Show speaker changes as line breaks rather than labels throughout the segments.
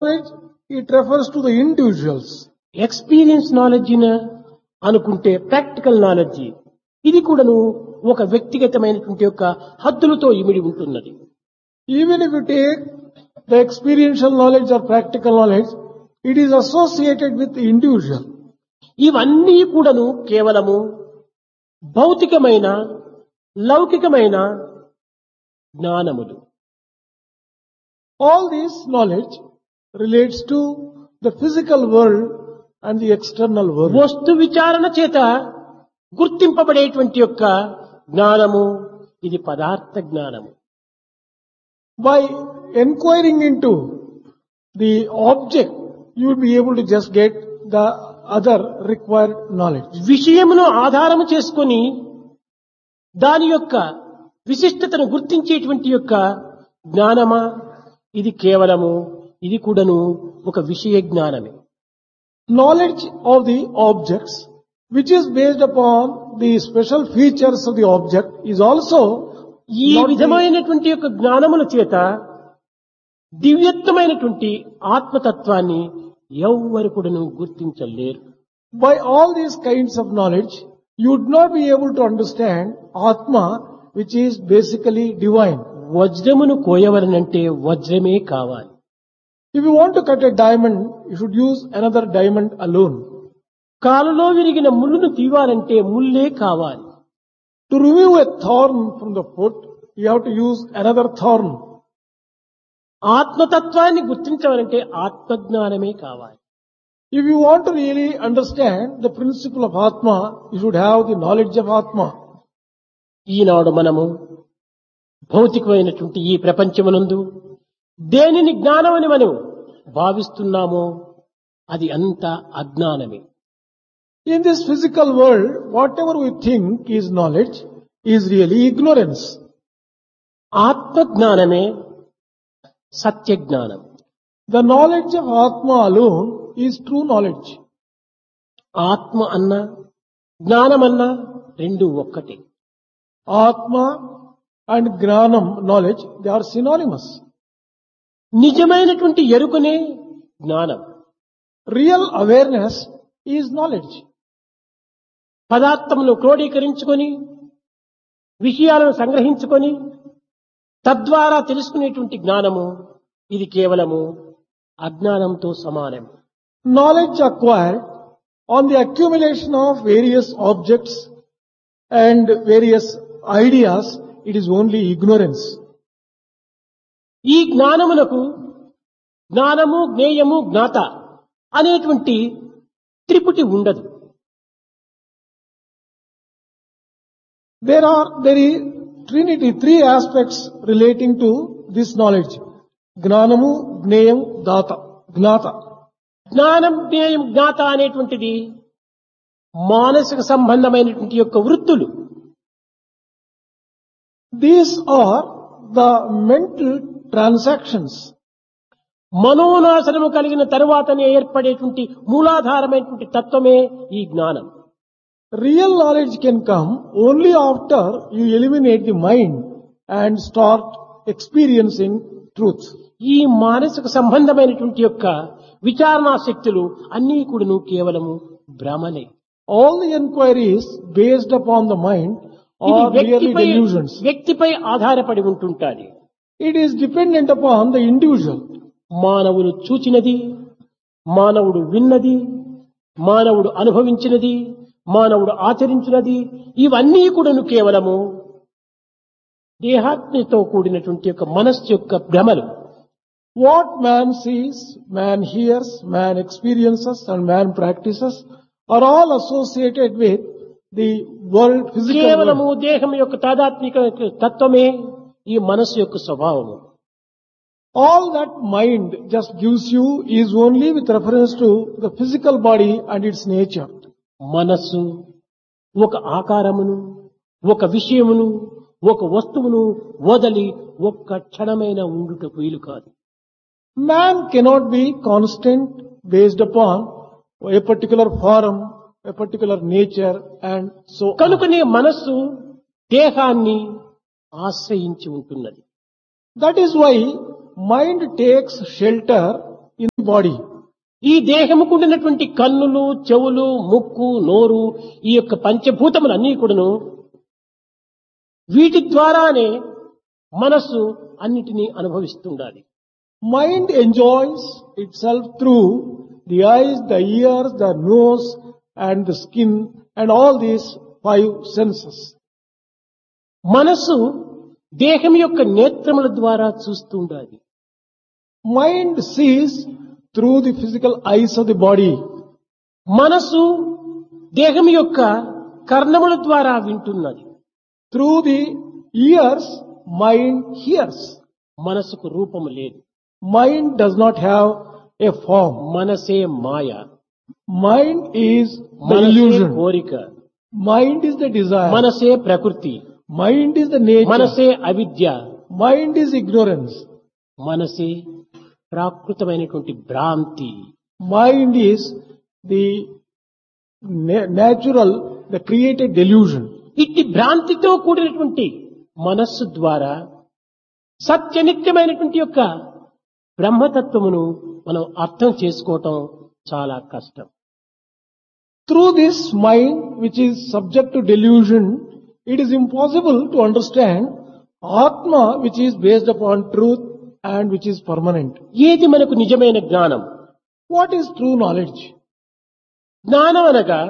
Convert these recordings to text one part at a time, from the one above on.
knowledge, it refers to the individuals.
Experience knowledge అనుకుంటే practical knowledge ఇది కూడాను ఒక వ్యక్తిగతమైనటువంటి యొక్క హద్దులతో ఇమిడి ఉంటున్నది
Even if you take the experiential knowledge or practical knowledge, it is associated with the individual.
ఇవన్నీ కూడాను కేవలము భౌతికమైన లౌకికమైన జ్ఞానములు
All this knowledge relates to the physical world and the external world.
వస్తు విచారణ చేత గుర్తింపబడేటువంటి యొక్క జ్ఞానము ఇది పదార్థ జ్ఞానము
By inquiring into the object, you will be able to just get the other required knowledge.
విషయమును ఆధారము చేసుకొని దాని యొక్క విశిష్టతను గుర్తించేటువంటి యొక్క జ్ఞానమా ఇది కేవలము ఇది కూడాను ఒక విషయ జ్ఞానమే
Knowledge of the objects, which is based upon the special features of the object, is also
ఈ
not the-
విధమైనటువంటి యొక్క జ్ఞానముల చేత దివ్యత్వమైనటువంటి ఆత్మతత్వాన్ని ఎవ్వరు కూడాను గుర్తించలేరు
by all these kinds of knowledge, you would not be able to understand Atma, which is basically divine.
వజ్రమును కోయవలనంటే వజ్రమే కావాలి
If you want to cut a diamond, you should use another diamond alone.
కాలులో విరిగిన ముళ్ళును తీవాలంటే ముల్లే కావాలి
To remove a thorn from the foot, you have to use another thorn.
ఆత్మతత్వాన్ని గుర్తించవాలంటే ఆత్మజ్ఞానమే కావాలి
If you want to really understand the principle of Atma, you should have the knowledge of Atma.
ఈనాడు మనము భౌతికమైనటువంటి ఈ ప్రపంచమునందు దేనిని జ్ఞానమని మనం భావిస్తున్నామో అది అంతా అజ్ఞానమే
In this physical world, whatever we think is knowledge is really ignorance.
ఆత్మజ్ఞానమే సత్యజ్ఞానం
The knowledge of Atma alone is true knowledge.
ఆత్మ అన్న జ్ఞానమన్నా రెండు ఒక్కటే
Atma and Gnanam knowledge, they are synonymous.
నిజమైనటువంటి ఎరుకనే జ్ఞానం
Real awareness is knowledge.
పదార్థమును క్రోడీకరించుకొని విషయాలను సంగ్రహించుకొని తద్వారా తెలుసుకునేటువంటి జ్ఞానము ఇది కేవలము అజ్ఞానంతో సమానం
Knowledge acquired on the accumulation of various objects and various ideas, it is only ignorance.
ఈ జ్ఞానమునకు జ్ఞానము జ్ఞేయము జ్ఞాత అనేటువంటి త్రిపుటి ఉండదు
There are, there is Trinity, three aspects relating to this knowledge. Gnanamu, Gneyam, Data, Gnata.
జ్ఞానం జ్ఞేయం జ్ఞాత అనేటువంటిది మానసిక సంబంధమైనటువంటి యొక్క వృత్తులు
These are the mental transactions.
మనోనాశనము కలిగిన తరువాతనే ఏర్పడేటువంటి మూలాధారమైనటువంటి తత్వమే ఈ జ్ఞానం
Real knowledge can come only after you eliminate the mind and start experiencing truth.
ఈ మానసిక సంబంధమైనటువంటి యొక్క విచారణా శక్తులు అన్నీ కూడాను కేవలము భ్రమలే
All the inquiries based upon the mind
ఇది
are merely
వ్యక్తిపై
delusions.
వ్యక్తిపై ఆధారపడి ఉంటుంటాది
It is dependent upon the individual.
మానవుడు చూచినది మానవుడు విన్నది మానవుడు అనుభవించినది మానవుడు ఆచరించినది ఇవన్నీ కూడాను కేవలము దేహాత్మతో కూడినటువంటి యొక్క మనస్సు యొక్క భ్రమలు
What man sees, man hears, man experiences and man practices are all associated with the world, physical
కేవలము
world.
దేహం యొక్క తాదాత్మిక తత్వమే ఈ మనస్సు యొక్క స్వభావము
All that mind just gives you is only with reference to the physical body and its nature.
మనస్సు ఒక ఆకారమును ఒక విషయమును ఒక వస్తువును వదలి ఒక్క క్షణమైన ఉండుటకు వీలు కాదు
Man cannot be constant based upon a particular form, a particular nature and so on.
కనుకనే మనస్సు దేహాన్ని ఆశ్రయించి ఉంటున్నది
That is why mind takes shelter in the body.
ఈ దేహముకు ఉండినటువంటి కన్నులు చెవులు ముక్కు నోరు ఈ యొక్క పంచభూతములు అన్నీ కూడాను వీటి ద్వారానే మనస్సు అన్నిటినీ అనుభవిస్తుండాలి
Mind enjoys itself through the eyes, the ears, the nose and the skin and all these five senses.
మనస్సు దేహం యొక్క నేత్రముల ద్వారా చూస్తూ ఉండాలి
Mind sees through the physical eyes of the body.
మనస్సు దేహం యొక్క కర్ణముల ద్వారా వింటున్నది
Through the ears, mind hears.
మనసుకు రూపము లేదు
Mind does not have a form.
మనసే మాయ
Mind is the
మనసే
illusion.
కోరిక
Mind is the desire.
మనసే ప్రకృతి
Mind is the nature.
మనసే అవిద్య
Mind is ignorance.
మనసే ప్రాకృతమైనటువంటి భ్రాంతి
Mind is the na- natural, the created delusion.
ఇట్టి భ్రాంతితో కూడినటువంటి మనస్సు ద్వారా సత్యనిత్యమైనటువంటి యొక్క బ్రహ్మతత్వమును మనం అర్థం చేసుకోవటం చాలా కష్టం
Through this mind, which is subject to delusion, it is impossible to understand Atma, which is based upon truth and which is permanent.
ఏది మనకు నిజమైన జ్ఞానం
What is true knowledge?
జ్ఞానం అనగా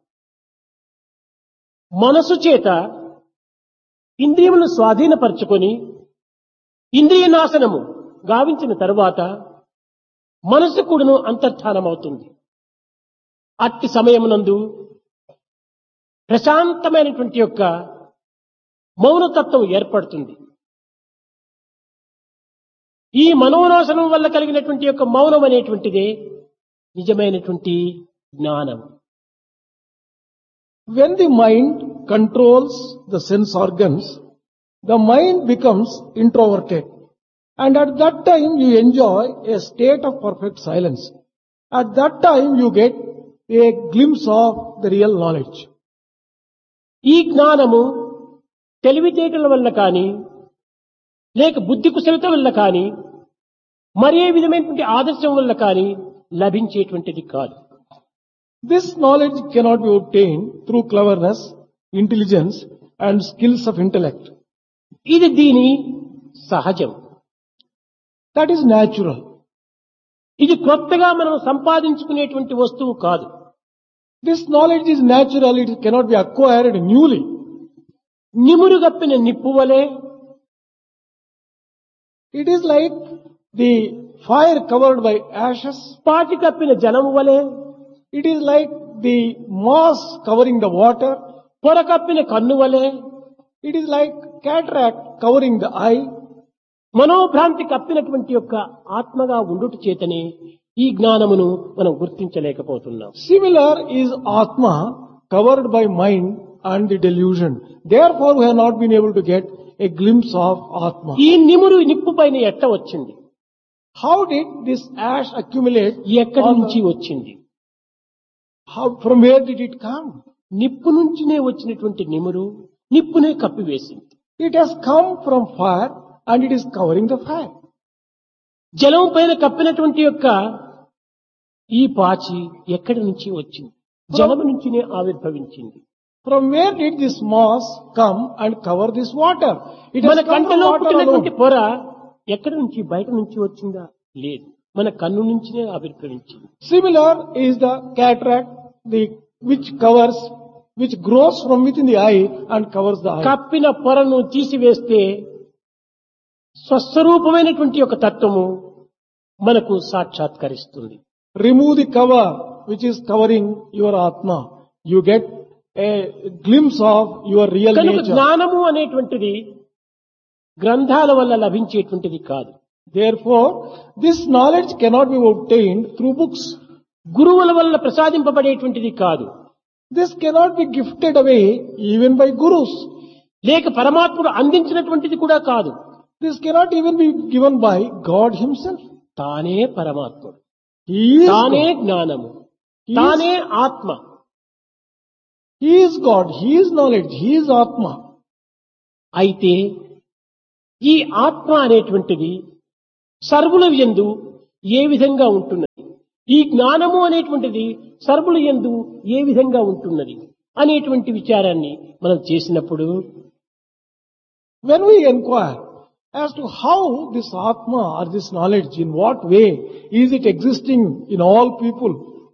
మనసు చేత ఇంద్రియములను స్వాధీనపరచుకొని ఇంద్రియ నాశనము గావించిన తరువాత మనసు కూడాను అంతర్ధానమవుతుంది అట్టి సమయమునందు ప్రశాంతమైనటువంటి యొక్క మౌనతత్వం ఏర్పడుతుంది ఈ మనోనాశనం వల్ల కలిగినటువంటి యొక్క మౌనం అనేటువంటిదే నిజమైనటువంటి జ్ఞానం
When the mind controls the sense organs, the mind becomes introverted. And at that time you enjoy a state of perfect silence. At that time you get a glimpse of the real knowledge.
ఈ జ్ఞానము తెలివితేటల వల్ల కానీ లేక బుద్ధి కుశలత వల్ల కానీ మరే విధమైనటువంటి ఆదర్శం వల్ల కానీ లభించేటువంటిది కాదు
This knowledge cannot be obtained through cleverness, intelligence and skills of intellect.
ఇది దీని సహజం
That is natural.
ఇది క్రొత్తగా మనం సంపాదించుకునేటువంటి వస్తువు కాదు
This knowledge is natural, it cannot be acquired newly.
నిమురుగప్పిన నిప్పు వలె
It is like the fire covered by ashes.
పాటి కప్పిన జలము వలె
It is like the moss covering the water.
పొర కప్పిన కన్ను వలె
It is like cataract covering the eye.
మనోభ్రాంతి కప్పినటువంటి యొక్క ఆత్మగా ఉండుట చేతనే ఈ జ్ఞానమును మనం గుర్తించలేకపోతున్నాం
Similar is Atma covered by mind and the delusion. Therefore we have not been able to get a glimpse of Atma.
ఈ నిమురు నిప్పు పైన ఎట్ట వచ్చింది
How did this ash accumulate?
ఎక్కడి
on the-
నుంచి వచ్చింది
how, from where did it come?
నిప్పు నుంచినే వచ్చినటువంటి నిమురు నిప్పునే కప్పివేసింది
It has come from fire and it is covering the fire.
జలం పైన కప్పినటువంటి యొక్క ఈ పాచి ఎక్కడి నుంచి వచ్చింది జలము నుంచినే ఆవిర్భవించింది
From where did this moss come and cover this water? It
మన
has come from
కంటలో
water
పుట్టినటువంటి
alone.
పొర ఎక్కడి నుంచి బయట నుంచి వచ్చిందా లేదు మన కన్ను నుంచినే ఆవిర్భవించింది
Similar is the cataract, the which covers, which grows from within the eye and covers the eye.
కప్పిన పొరను తీసివేస్తే స్వస్వరూపమైనటువంటి ఒక తత్వము మనకు సాక్షాత్కరిస్తుంది
Remove the cover which is covering your Atma. You get a glimpse of your real
కనుక
nature.
జ్ఞానము అనేటువంటిది గ్రంథాల వల్ల లభించేటువంటిది కాదు
Therefore, this knowledge cannot be obtained through books.
గురువుల వల్ల ప్రసాదింపబడేటువంటిది కాదు
This cannot be gifted away even by gurus.
లేక పరమాత్ముడు అందించినటువంటిది కూడా కాదు
This cannot even be given by God Himself.
తానే పరమాత్ముడు
He is
తానే
God.
జ్ఞానము
He is-
తానే ఆత్మ
He is God. He is knowledge. He is Atma.
అయితే ఈ ఆత్మ అనేటువంటిది సర్వుల యందు ఏ విధంగా ఉంటున్నది ఈ జ్ఞానము అనేటువంటిది సర్వులు ఎందు ఏ విధంగా ఉంటున్నది అనేటువంటి విచారాన్ని మనం చేసినప్పుడు
When we inquire as to how this Atma or this knowledge, in what way is it existing in all people,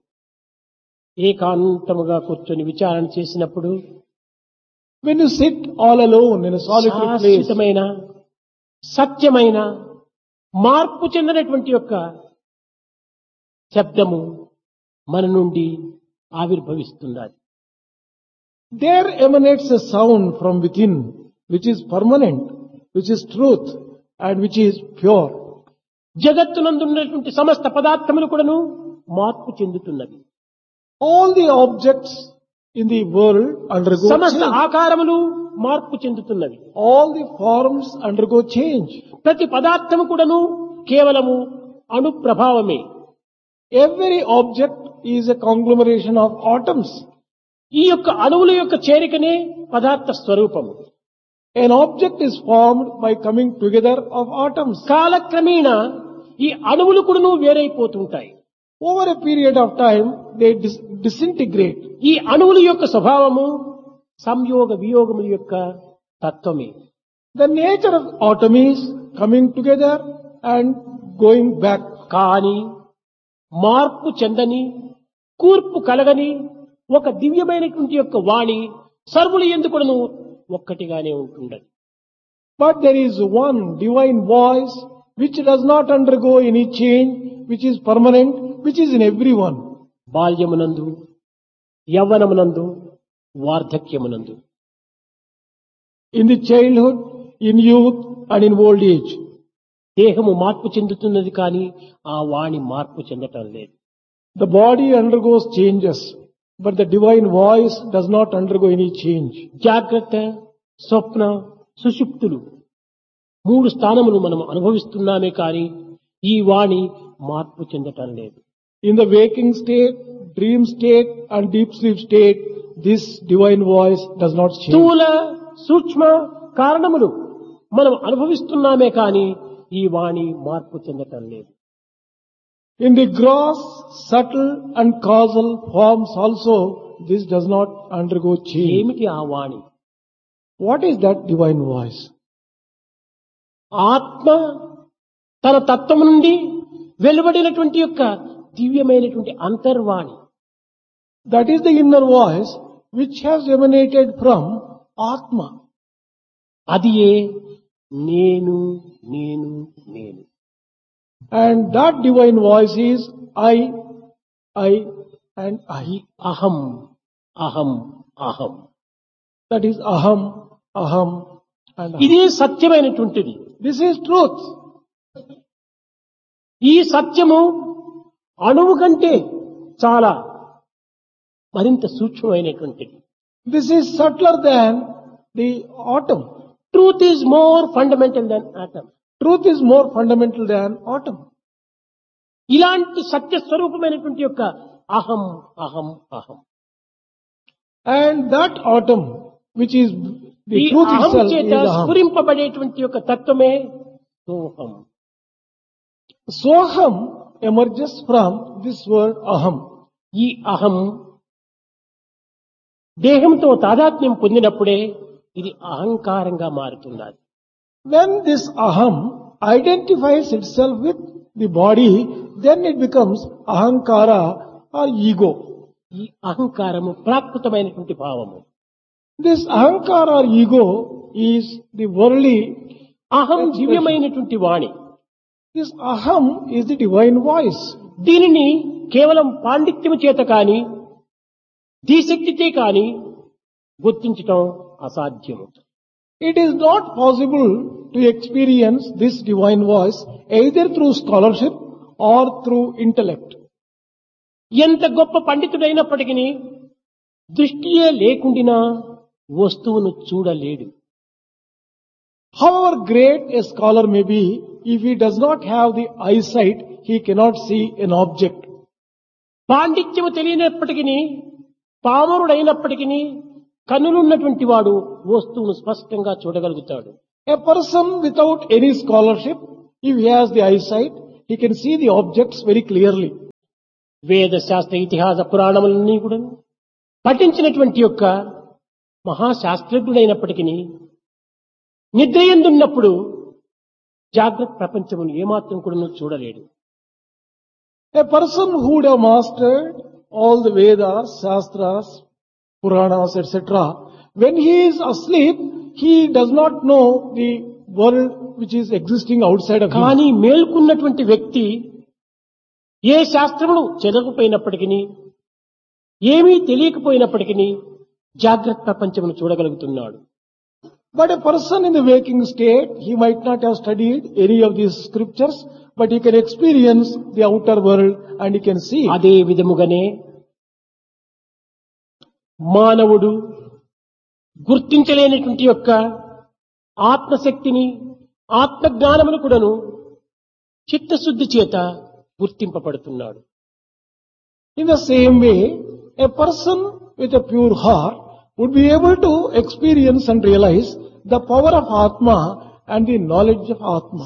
ఏకాంతముగా కూర్చొని విచారణ చేసినప్పుడు
when you sit all alone in a solitary place,
శాశ్వతమైన సత్యమైన మార్పు చెందినటువంటి యొక్క శబ్దము మన నుండి ఆవిర్భవిస్తున్నది
there emanates a sound from within which is permanent, which is truth and which is pure.
జగత్తునందున్నటువంటి సమస్త పదార్థములు కూడాను మార్పు చెందుతున్నవి
All the objects in the world undergo
సమస్త
change.
ఆకారములు మార్పు చెందుతున్నవి
All the forms undergo change.
ప్రతి పదార్థము కూడాను కేవలము అణు ప్రభావమే
Every object is a conglomeration of atoms.
ఈ యొక్క అణువుల యొక్క చేరికనే పదార్థ స్వరూపము
An object is formed by coming together of atoms.
కాలక్రమేణా ఈ అణువులు కూడాను వేరైపోతుంటాయి
Over a period of time, they dis- disintegrate.
ఈ అణువుల యొక్క స్వభావము సంయోగ వియోగముల యొక్క తత్వమే
The nature of atom is coming together and going back.
కాని మార్పు చెందని కూర్పు కలగని ఒక దివ్యమైనటువంటి యొక్క వాణి సర్వులు ఎందుకును ఒక్కటిగానే ఉంటుండదు
But there is one divine voice which does not undergo any change, which is permanent, which is in everyone.
బాల్యమునందు యవ్వనమునందు వార్ధక్యమునందు
In the childhood, in youth, and in old age.
దేహము మార్పు చెందుతున్నది కానీ ఆ వాణి మార్పు చెందటం లేదు
The body undergoes changes, but the divine voice does not undergo any change.
జాగ్రత్త స్వప్న సుషుప్తులు మూడు స్థానములు మనం అనుభవిస్తున్నామే కానీ ఈ వాణి మార్పు చెందటం లేదు
In the waking state, dream state, and deep sleep state, this divine voice does not change.
స్థూల సూక్ష్మ కారణములు మనం అనుభవిస్తున్నామే కానీ ఈ వాణి మార్పు చెందటం లేదు
In the gross, subtle, and causal forms also, this does not undergo change.
ఏమిటి ఆ వాణి
What is that divine voice?
ఆత్మ తన తత్వం నుండి వెలువడినటువంటి యొక్క దివ్యమైనటువంటి అంతర్వాణి
That is the inner voice which has emanated from Atma.
అది ఏ నేను నేను నేను
And that divine voice is I, I, and I.
అహం అహం అహం
That is Aham, Aham, and Aham.
ఇదే సత్యమైనటువంటిది
This is truth.
ఈ సత్యము అణువు కంటే చాలా మరింత సూక్ష్మమైనటువంటిది
This is subtler than the atom.
Truth is more fundamental than atom
Truth is more fundamental than atom.
ఇలాంటి సత్య స్వరూపమైనటువంటి యొక్క అహం అహం అహం
And that atom, which is
ఈ
the truth
అహం
itself, is
చేత
Aham.
స్ఫురింపబడేటువంటి యొక్క తత్వమే సోహం
Soham emerges from this word Aham.
ఈ అహం దేహంతో తాదాత్మ్యం పొందినప్పుడే ఇది అహంకారంగా మారుతున్నది
When this Aham identifies itself with the body, then it becomes Ahankara or ego.
ఈ అహంకారము ప్రాకృతమైనటువంటి భావము
This Ahankara or ego is the worldly,
అహం దివ్యమైనటువంటి వాణి
this Aham is the divine voice.
దీనిని కేవలం పాండిత్యము చేత కాని దీశక్తితే కాని గుర్తించటం అసాధ్యము
It is not possible to experience this divine voice either through scholarship or through intellect.
ఎంత గొప్ప పండితుడైనప్పటికీ దృష్టియే లేకుండినా వస్తువును చూడలేడు
However great a scholar may be, if he does not have the eyesight, he cannot see an object.
పాండిత్యము తెలియనప్పటికీ పామరుడైనప్పటికీ కన్నులున్నటువంటి వాడు వస్తువును స్పష్టంగా చూడగలుగుతాడు
A person without any scholarship, if he has the eyesight, He can see the objects very clearly.
వేద శాస్త్ర ఇతిహాస పురాణములన్నీ కూడా పఠించినటువంటి యొక్క మహాశాస్త్రజ్ఞుడైనప్పటికీ నిద్రయందున్నప్పుడు జాగ్రత్త ప్రపంచమును ఏమాత్రం కూడా చూడలేడు
A person who would have mastered all the Vedas, Shastras, Puranas, etc., when he is asleep, he does not know the world which is existing outside of him.
కానీ మేల్కొన్నటువంటి వ్యక్తి ఏ శాస్త్రమును చదవకపోయినప్పటికీ ఏమీ తెలియకపోయినప్పటికీ జాగ్రత్త ప్రపంచమును చూడగలుగుతున్నాడు
But a person in the waking state, he might not have studied any of these scriptures, but he can experience the outer world and he can see. it.
అదే విధముగానే మానవుడు గుర్తించలేనటువంటి యొక్క ఆత్మశక్తిని ఆత్మజ్ఞానమును కూడాను చిత్తశుద్ధి చేత గుర్తింపబడుతున్నాడు
In the same way, a person with a pure heart would be able to experience and realize the power of Atma and the knowledge of Atma.